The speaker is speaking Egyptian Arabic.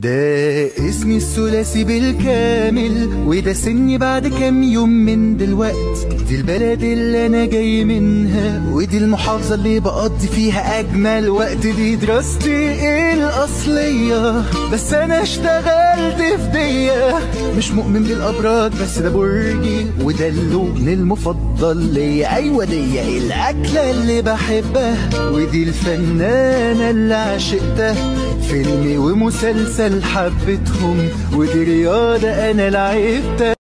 ده اسمي الثلاثي بالكامل وده سني بعد كام يوم من دلوقت دي البلد اللي انا جاي منها ودي المحافظة اللي بقضي فيها اجمل وقت دي دراستي الاصلية بس انا اشتغلت في دية مش مؤمن بالابراج بس ده برجي وده اللون المفضل ليا ايوه دي الاكلة اللي بحبها ودي الفنانة اللي عشقتها فيلم ومسلسل حبيتهم ودي رياضة انا لعبتها